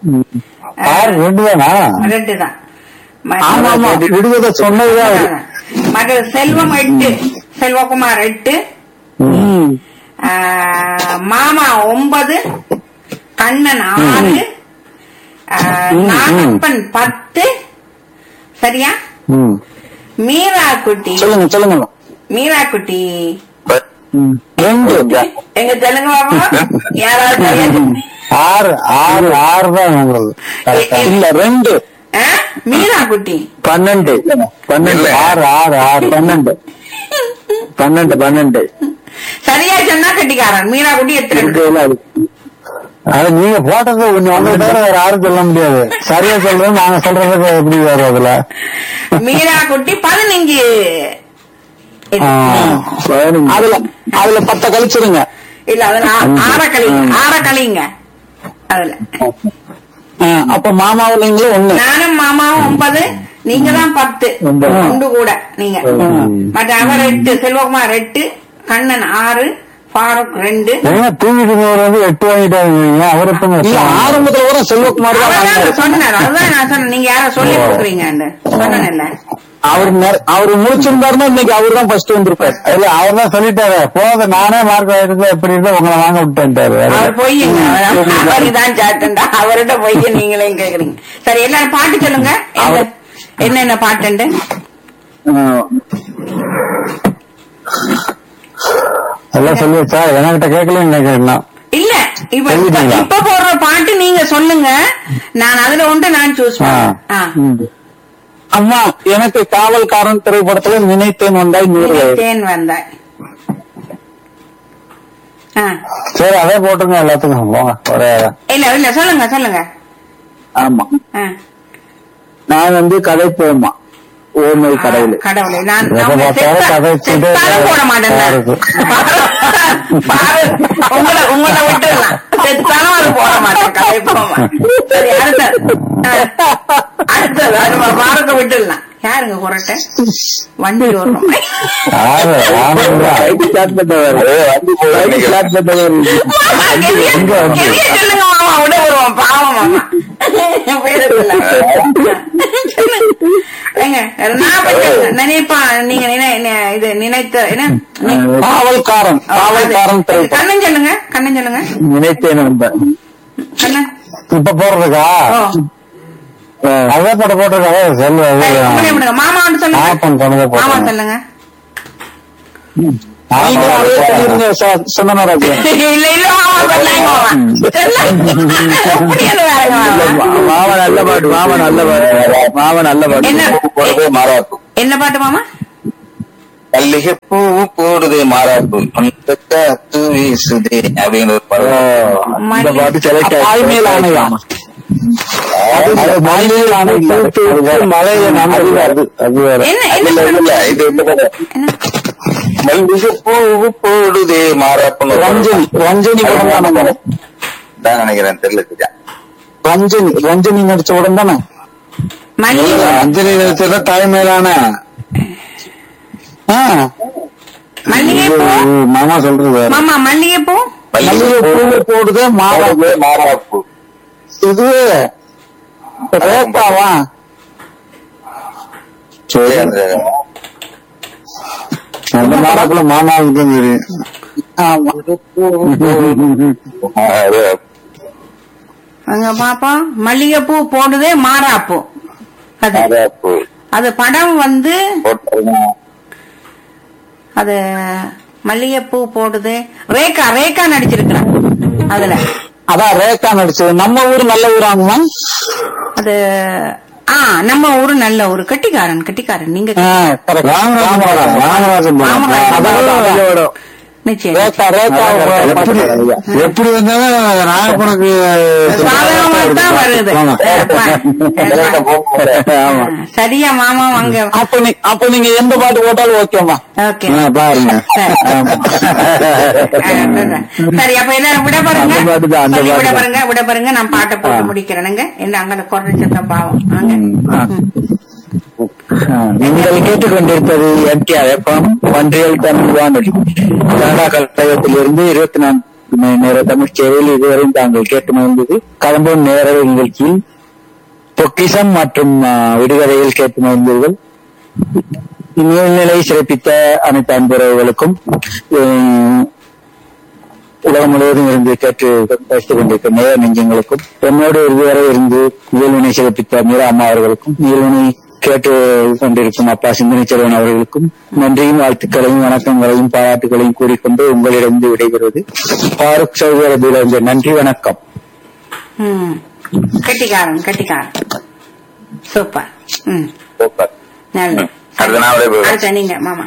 ஆறு ரெண்டு தானா ரெண்டு தான் ஆமா ஆமா விடுதலை சொன்னதுதான் அவரு. மற்ற செல்வம் எட்டு செல்வகுமார் எட்டு ம். ஆஹ், மாமா ஒன்பது கண்ணன் ஆறு ஆஹ், நாகப்பன் பத்து சரியா ம். மீரா குட்டி சொல்லுங்க சொல்லுங்க மீரா குட்டி ம். ரெண்டு எங்க தெலுங்கு பாப்பா யாராவது சொல்லுங்க. ஆறு ஆறு ஆறு தான் உங்களுக்கு எ- எ- இல்ல ரெண்டு ஆ? மீரா குட்டி பன்னெண்டு பன்னெண்டு ஆறு ஆறு ஆறு பன்னெண்டு பன்னெண்டு பன்னெண்டு சரியா சொன்னா கட்டிக்காரன் மீரா குட்டி எத்தனை இருக்குதுல்ல அது. அது நீங்க போட்டது கொஞ்சம் ஒன்றை தவிர வேற யாரும் சொல்ல முடியாது சரியா சொல்றது நாங்க சொல்றதுக்கு எப்படி வரும் அதுல மீரா குட்டி பதினஞ்சு ஆ, அதுல அதுல பத்த கழிச்சிருங்க இல்ல அதுல ஆ- ஆற கழிங்க ஆற கழிங்க அதுல ஆ, அப்ப மாமாவிலங்களும் ஒண்ணு நானும் மாமாவும் ஒன்பது நீங்க தான் பத்து ஒன்பது. ஒன்று கூட நீங்க மற்ற அவர் எட்டு செல்வகுமார் எட்டு கண்ணன் ஆறு ஃபாரூக் ரெண்டு ஏன்னா தூங்கிட்டு போறது வந்து எட்டு வாங்கிட்டாங்க அவர் எப்ப இல்ல ஆரம்பத்துல கூட செல்வகுமார் தான் அவர்தான் வாங்கினாரு. சொன்னார் அதுதான் நான் சொன்னேன் நீங்க யாரோ சொல்லி கொடுக்குறீங்க சொன்னேன்ல அவர் நெ- அவர் முடிச்சிருந்தாருன்னா இன்னைக்கு அவர் தான் ஃபர்ஸ்ட் வந்திருப்பாரு இல்ல அவர் தான் சொல்லிட்டாரு போத நானே மார்க் ஆயிருந்து எப்படி இருந்தா உங்களை வாங்க விட்டேன்ட்டாரு அவர் பொய்யுங்க அவருதான் சாட்டுண்டா அவர்கிட்ட பொய்ய நீங்களே கேக்குறீங்க சரி எல்லாரும் பாட்டு சொல்லுங்க எந்த- என்னென்ன பாட்டுண்டு ஆ. எல்லாம் சொல்லி வச்சா என்கிட்ட கேட்கல நினைக்கிறேன் இல்ல இப்ப சொல்லிட்டீங்களா? இப்ப போடுற பாட்டு நீங்க சொல்லுங்க நான் அதுல ஒன்று நான் சூஸ் பண்ணேன் ஆ. அம்மா எனக்கு காவல்காரன் திரைப்படத்துல நினைத்தேன் வந்தாய் நூறு வயது தேன் வந்தாய் ஆ. சரி அதே போட்டுங்க எல்லாத்துக்கும் போங்க ஒரே இல்ல இல்ல சொல்லுங்க சொல்லுங்க ஆமா ஆ. நான் வந்து கதை போமா ஓமை கடவுளே கடவுளே நான் எப்ப அவங்க பார்த்தாலும் செத்தா- கதை வச்சுட்டு செத்தாலும் போட மாட்டேன் நான். பாருக்கு. பாரு, உங்களை உங்களை விட்டுடலாம் செத்தாலும் அது போட மாட்டேன் கதை போமா சரி அடுத்தது ஆ. அடுத்தது அது பாரத்தை விட்டுடலாம் யாருங்க குரட்டை வண்டி ஓடுறோம் யாரு? யாருங்களா? ஸ்டார்ட் பண்ணவர். ஸ்டார்ட் பண்ணவர். மாமா, கெவிய எங்க வந்து? கெவிய சொல்லுங்க மாமா விட வருவோம் பாவம் மாமா பேரு சொல்ல. ஏங்க, நான் பற்றி நினைப்பா நீங்க நினை- நி- இது நினைத்த என்ன நி- காவல்காரன் காவல்காரன் திரைப்படம் கண்ணன் சொல்லுங்க கண்ணன் சொல்லுங்க நினைத்தேன் வந்தேன் கண்ணன் இப்ப போடுறதுக்கா ஓ அதே போட்ட போட்டிருக்காங்க சொல்லு சரி, உங்களே அது. விடுங்க மாமா வந்து சொல்லுங்க ஆப்பன் கொண்டு போய் மாமா போட்டுருங்க. சொல்லுங்க நீங்களும் அதே சொல்லிருங்க ச- சந்தனராஜன் இல்ல இல்ல மாமா சொல்லாங்க மாமா சொல்லுங்க. அப்படி என்ன வேலைங்க மாமா? மாமா நல்ல பாட்டு மாமா நல்ல பாட்டு மாமா நல்ல என்ன? போடுறதே மாறாப்பு என்ன பாட்டு மாமா மல்லிகை பூ போடுது மாறாப்பு அந்த காத்து வீசுதே அப்படிங்கிற ஒரு படம் இந்த பாட்டு செலக்ட் தாய்மையில் ஆணையம் அது மலையில் ஆணை பூத்து விட்டு மலையில நம்பி அது அது வேற என்ன என்ன இல்ல, படம்? இல்ல, இது இந்த படம். என்ன மல்லிகை பூ போடுதே மாறாப்புன்னு ஒரு ரஞ்சனி படம். ரஞ்சனி படம் தானே மேடம்? தான் நினைக்கிறேன் தெரியல சரியா. ரஞ்சனி ரஞ்சனி நடிச்ச படம் தானே மல்லிகை ரஞ்சனி நடிச்சத தாய்மையிலான ஆ. மல்லிகை பூ ஐயோ, மாமா சொல்றது வேற. மாமா மல்லிகை பூ மல்லிகை பூ போடுதே மாமா போடுதே மாறாப்பு இது ரேப்பாவா சரி, அந்த அந்த மாறாப்புல மாமாவுக்கு தான் தெரியும் ஆமா அது அங்க பாப்பா மல்லிகை பூ போடுதே மாறாப்பூ அது மாறாப்பு அது படம் வந்து போட்டாருன்னா அது மல்லிகைப்பூ போடுது ரேகா ரேகா நடிச்சிருக்கிறான் அதுல அதான் ரேகா நடிச்சது நம்ம ஊர் நல்ல ஊராகுமா அது ஆ நம்ம ஊரு நல்ல ஊரு கட்டிக்காரன் கட்டிக்காரன் நீங்க ராமராஜன் படம் ராமராஜன் படம் ராமராஜன் அதான் படம். அதோட நிச்சயம் ரேகா ரேகா எப்படி எப்படி வந்தாலும் நாகப்பனுக்கு சாதகமா தான் வருது ஆமா. ஆமா. சரியா மாமா அங்க அப்ப நீ அப்ப நீங்க எந்த பாட்டு போட்டாலும் ஓகேமா ஓகே பாருங்க சரி. ஆமா. சரி அப்ப எல்லாரும் விட பாருங்க அந்த பாட்டு தான், அந்த சொல்லி விட பாட்டு தான். பாருங்க விட பாருங்க நான் பாட்டை போட்டு முடிக்கிறேனுங்க என்ன அங்க குறை சத்தம் பாவம் வாங்க. ம். நீங்கள் கேட்டுக்கொண்டிருப்பது எம்டிஆர் எஃப்எம் ஒன்றியல் தமிழ் வானொலி கனடா கழகத்திலிருந்து இருபத்தி நான்கு நான்கு மணி நேர தமிழ் சேவையில் இதுவரை தாங்கள் கேட்டு மகிழ்ந்தது கலம்பும் நேரலை நிகழ்ச்சியில் பொக்கிசம் மற்றும் ஆ, விடுகதையில் கேட்டு மகிழ்ந்தீர்கள் நீர்நிலை சிறப்பித்த அனைத்து அன்புறவுகளுக்கும் உம், உலகம் முழுவதும் இருந்து கேட்டு பேசிக் கொண்டிருக்கும் நேர நெஞ்சங்களுக்கும் என்னோடு இதுவரை இருந்து நிகழ்வினை சிறப்பித்த மீரா அம்மா அவர்களுக்கும் நிகழ்வினை கேட்டு கொண்டிருக்கும் அப்பா சிந்தனை செல்வன் அவர்களுக்கும் நன்றியும் வாழ்த்துக்களையும் வணக்கங்களையும் பாராட்டுகளையும் கூறிக்கொண்டு உங்களிடமிருந்து விடைபெறுவது பாருக் சௌகர நன்றி வணக்கம் ம். கெட்டிக்காரன் கெட்டிக்காரன் சூப்பர் ம் சூப்பர் நல்ல ம். அடுத்த நான் விடைபெறுவேன். அடுத்த நீங்க மாமா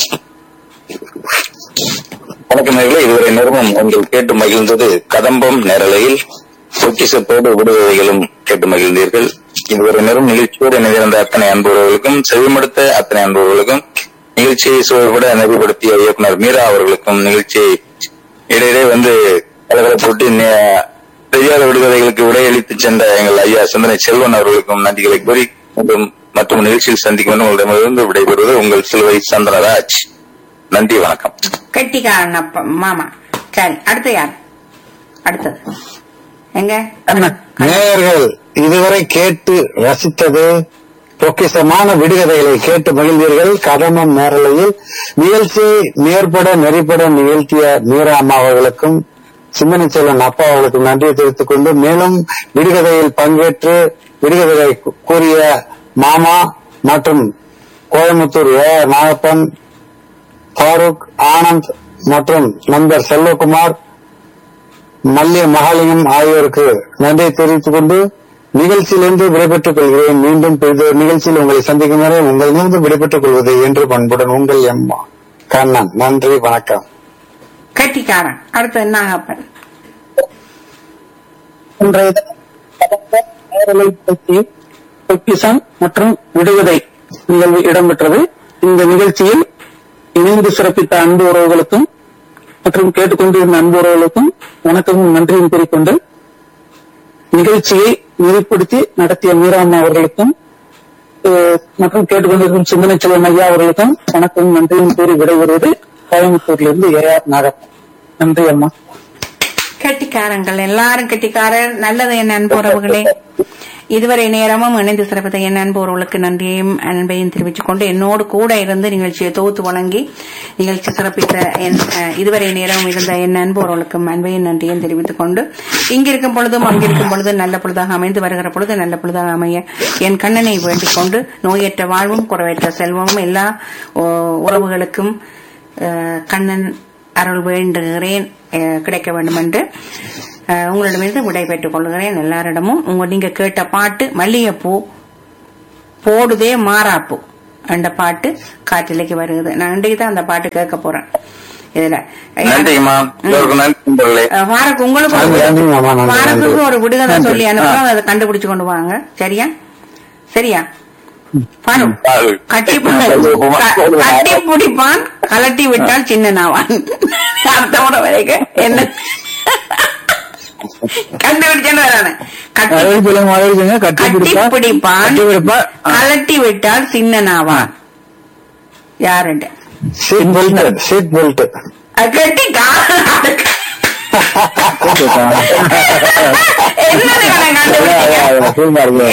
வணக்கம் நேர்களே இதுவரை நேரமும் ஒன்று கேட்டு மகிழ்ந்தது கதம்பம் நேரலையில் பொக்கிசத்தோடு விடுவதைகளும் கேட்டு மகிழ்ந்தீர்கள் இதுவரை நேரம் நிகழ்ச்சியோடு இணைந்திருந்த அத்தனை அன்புறவர்களுக்கும் செவிமடுத்த அத்தனை அன்புறவர்களுக்கும் நிகழ்ச்சியை சுவைபட நெறிப்படுத்திய இயக்குனர் மீரா அவர்களுக்கும் நிகழ்ச்சியை இடையிடையே வந்து கலகலப்போட்டு நே- தெரியாத விடுதலைகளுக்கு விடையளித்து சென்ற எங்கள் ஐயா சிந்தனை செல்வன் அவர்களுக்கும் நன்றிகளை கூறி மீண்டும் மற்றும் நிகழ்ச்சியில் சந்திக்கும் வரை உங்களிடமிருந்து விடைபெறுவது உங்கள் சிலுவை சந்திரராஜ் நன்றி வணக்கம் கெட்டிக்காரன் அப்ப மாமா சரி அடுத்து யார் அடுத்தது எங்க நேயர்கள் இதுவரை கேட்டு ரசித்தது பொக்கிசமான விடுகதைகளை கேட்டு மகிழ்ந்தீர்கள் கதமம் நேரலையில் நிகழ்ச்சியை நேர்பட நெறிப்பட நிகழ்த்திய மீரா அம்மா அவர்களுக்கும் சிந்தனை செல்வன் அப்பா அவர்களுக்கும் நன்றியை தெரிவித்துக் கொண்டு மேலும் விடுகதையில் பங்கேற்று விடுகதைகளை கூ- கூறிய மாமா மற்றும் கோயம்புத்தூர் ஏ ஆர் நாகப்பன் ஃபாரூக் ஆனந்த் மற்றும் நண்பர் செல்வகுமார் மல்லிய மகாலிங்கம் ஆகியோருக்கு நன்றியை தெரிவித்துக் கொண்டு நிகழ்ச்சியிலிருந்து விடைபெற்றுக் கொள்கிறேன் மீண்டும் பெரித நிகழ்ச்சியில் உங்களை சந்திக்கும் வரை உங்களிடமிருந்து விடைபெற்றுக் கொள்வது என்று பண்புடன் உங்கள் எம் கண்ணன் நன்றி வணக்கம் கெட்டிக்காரன் அடுத்தது நாகப்பன் இன்றைய தினம் கடந்த நேரலை நிகழ்ச்சியில் பொக்கிசம் மற்றும் விடுவதை நிகழ்வு இடம்பெற்றது இந்த நிகழ்ச்சியில் இணைந்து சிறப்பித்த அன்பு உறவுகளுக்கும் மற்றும் கேட்டுக்கொண்டிருந்த அன்பு உறவுகளுக்கும் வணக்கமும் நன்றியும் கூறிக்கொண்டு நிகழ்ச்சியை நெறிப்படுத்தி நடத்திய மீராம்மா அவர்களுக்கும் அஹ், மற்றும் கேட்டுக்கொண்டிருக்கும் சிந்தனை செல்வன் ஐயா அவர்களுக்கும் வணக்கமும் நன்றியும் கூறி விடைபெறுவது கோயம்புத்தூரிலிருந்து ஏ ஆர் நாகப்பன் நன்றி அம்மா கெட்டிக்காரங்கள் எல்லாரும் கெட்டிக்காரர் நல்லது என் அன்புறவுகளே இதுவரை நேரமும் இணைந்து சிறப்பித்த என் அன்புறவுகளுக்கு நன்றியையும் அன்பையும் தெரிவித்துக் கொண்டு என்னோடு கூட இருந்து நிகழ்ச்சியை தொகுத்து வழங்கி நிகழ்ச்சி சிறப்பித்த என் அஹ், இதுவரை நேரமும் இருந்த என் அன்புறவுகளுக்கும் அன்பையும் நன்றியும் தெரிவித்துக் கொண்டு இங்கிருக்கும் பொழுதும் அங்கிருக்கும் பொழுது நல்ல பொழுதாக அமைந்து வருகிற பொழுது நல்ல பொழுதாக அமைய என் கண்ணனை வேண்டிக் கொண்டு நோயற்ற வாழ்வும் குறைவற்ற செல்வமும் எல்லா ஓ, உறவுகளுக்கும் அஹ், கண்ணன் அருள் வேண்டுகிறேன் அஹ், கிடைக்க வேண்டும் என்று அஹ், உங்களிடமிருந்து விடை பெற்றுக் கொள்கிறேன் எல்லாரிடமும் உங்க நீங்க கேட்ட பாட்டு மல்லிகைப்பூ போடுதே மாறாப்பூ அந்த பாட்டு காற்றிலைக்கு வருகிறது நான் இன்றைக்கு தான் அந்த பாட்டு கேட்க போறேன் இதுல நன்றிங்கம்மா எல்லோருக்கும் நன்றி நண்பர்களே அஹ், ஃபாரூக் உங்களுக்கு ஒரு நன்றி, நன்றி, மாமா, நன்றி, ஃபாரூக்கு நன்றி. ஒரு விடுகதை நன்றி. சொல்லி அனுப்புறோம் அதை கண்டுபிடிச்சு கொண்டு வாங்க சரியா சரியா ஃபாரூக் ஃபாரூக். கட்டி சொல்லுவோமா? க- கட்டி பிடிப்பான் கலட்டி விட்டால் சின்னனாவான் அர்த்தமுட வரைக்கும் என்ன கண்டுபிடிச்சேன்னு வரானே கட்டி மறுபடியும் சொல்லுங்க, மறுபடியும் சொல்லுங்க. கட்டி கட்டி பிடிப்பா. பிடிப்பான் கட்டி பிடிப்பா. ஆ. கலட்டி விட்டால் சின்னனாவான் யாருண்டு சீட் பெல்ட் சீட் பெல்ட் அது கட்டி என்னது கணக்கு கண்டுபிடிச்சீங்க?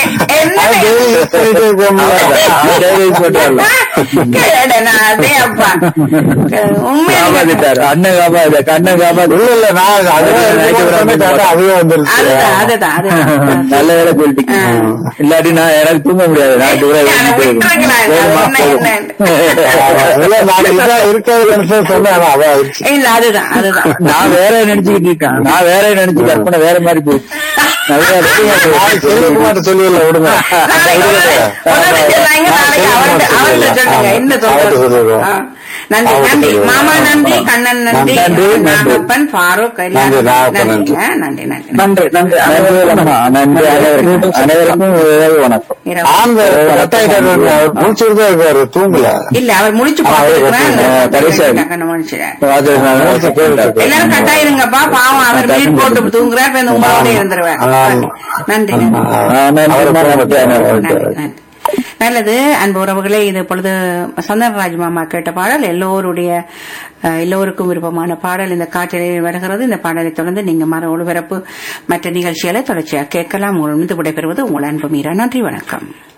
கேளு, நான் அதே அப்பா. உண்மையா அண்ணன் காப்பாது கண்ணன் காப்பாது இல்ல இல்ல நான் அதுவே வந்துருச்சு அதுதான், அதுதான், அதுதான். நல்ல வேலை சொல்லிட்டீங்க ஆ. இல்லாட்டி நான் எனக்கு தூங்க முடியாது நான் தூர நான் விட்டுருக்கிறேன். அது என்ன, என்ன? நான் இதான் இருக்காது சொன்னேன் ஆனா அதான் ஆயிடுச்சு. இல்ல அதுதான் அதுதான் நான் வேற நினைச்சுக்கிட்டு இருக்கேன் நான் வேற நினைச்சு கற்பனை வேற மாதிரி போயிடுச்சு நல்லா சொல்லிட்டு சொல்லிடல விடுங்க முதல்ல சொன்னாங்க, நாளைக்கு அவர்ட்ட- அவர்ட்ட சொல்லுங்க. என்ன சொல்றது? ஆ. நன்றி நன்றி மாமா நன்றி கண்ணன் நன்றி நன்றி, நன்றி. நாகப்பன் ஃபாரூக் எல்லாரும் நன்றி, நாகப்பன் நன்றி நன்றி. ஆ, நன்றி நன்றி நன்றி நன்றி அனைவருக்கும் நன்றி அனைவருக்கும் அனைவருக்கும் இரவு வணக்கம் இரவு. ஆந்த முடிச்சிருந்தா இருக்காரு தூங்கல இல்ல அவர் முடிச்சு ஆ, அவர் பார்த்துருக்கிறார். கடைசியா இருக்கு. டக்குன்னு முடிச்சிட்டார். அது நான் முடிச்சு கேட்டுட்டு எல்லாரும் கட்டாயிருங்கப்பா பாவம் அவர் மீட் போட்டு தூங்குறார் இப்ப இந்த உங்களோட இருந்துருவார் ஆமா. நன்றி நன்றி ஆ, நன்றி, நன்றி, நன்றி. நன்றி நன்றி நல்லது அன்பு உறவுகளே இது பொழுது சந்தனராஜ் மாமா கேட்ட பாடல் எல்லோருடைய அஹ், எல்லோருக்கும் விருப்பமான பாடல் இந்த காற்றில் வருகிறது இந்த பாடலை தொடர்ந்து நீங்க மர ஒளிபரப்பு மற்ற நிகழ்ச்சிகளை தொடர்ச்சியாக கேட்கலாம் உங்கள் விடைபெறுவது உங்கள் அன்பு மீரா நன்றி வணக்கம்